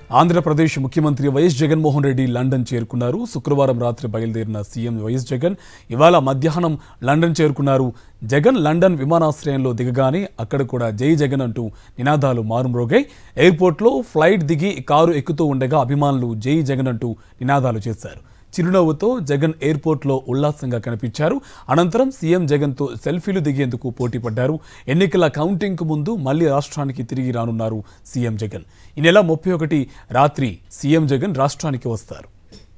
ఆంధ్రప్రదేశ్ ముఖ్యమంత్రి YS Jaganmohan Reddy London చేరుకున్నారు శుక్రవారం రాత్రి బయలుదేరిన సీఎం వైఎస్ జగన్ ఇవాళ మధ్యాహ్నం లండన్ చేరుకున్నారు జగన్ లండన్ విమానాశ్రయంలో దిగగానే అక్కడ కూడా జై జగన్ అంటూ నినాదాలు మారుమ్రోగాయి ఎయిర్పోర్ట్లో ఫ్లైట్ దిగి కారు ఎక్కుతూ ఉండగా అభిమానులు జై జగన్ అంటూ నినాదాలు చేశారు చిరునవ్వుతో జగన్ ఎయిర్పోర్ట్లో ఉల్లాసంగా కనిపించారు అనంతరం సీఎం జగన్తో సెల్ఫీలు దిగేందుకు పోటీ పడ్డారు ఎన్నికల కౌంటింగ్కు ముందు మళ్లీ రాష్ట్రానికి తిరిగి రానున్నారు సీఎం జగన్ ఈ నెల ముప్పై ఒకటి రాత్రి సీఎం జగన్ రాష్ట్రానికి వస్తారు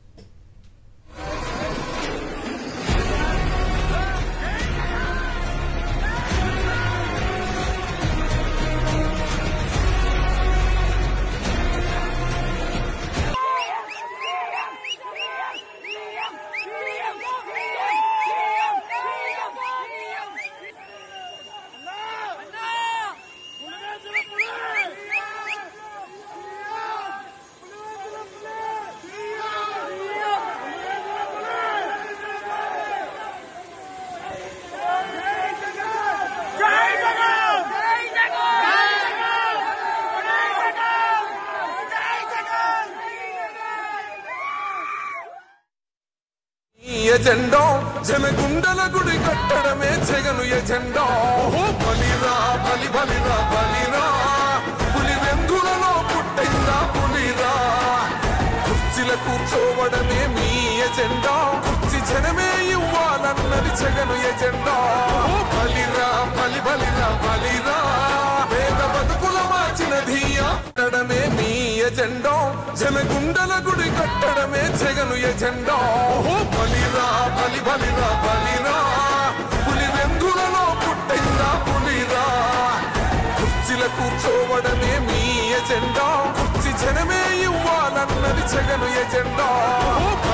ఈ ఎజెండా జనగుండల గుడి కట్టడమే జగను ఎజెండా ఓహో బలిరా బలి బలిరా బలిరా పులి వెందులలో పుట్టిందా పులిరా కుర్చీల కూర్చోవడమే మీ ఎజెండా కుర్చీ జనమే ఇవ్వాలన్నది జగను ఎజెండా ఓహో బలిరా బలి బలిరా బలిరా పేద బతుకుల మార్చినది కట్టడమే మీ ఎజెండా జనగుండల గుడి కట్టడమే జగను ఎజెండా ఓహో బలిరా బలి బలిరా బలిరా పులి వెందులలో పుట్టిందా పులిరా కుర్చీల కూర్చోవడమే మీ ఎజెండా కుర్చీ జనమే ఇవ్వాలన్నది జగను ఎజెండా ఓహో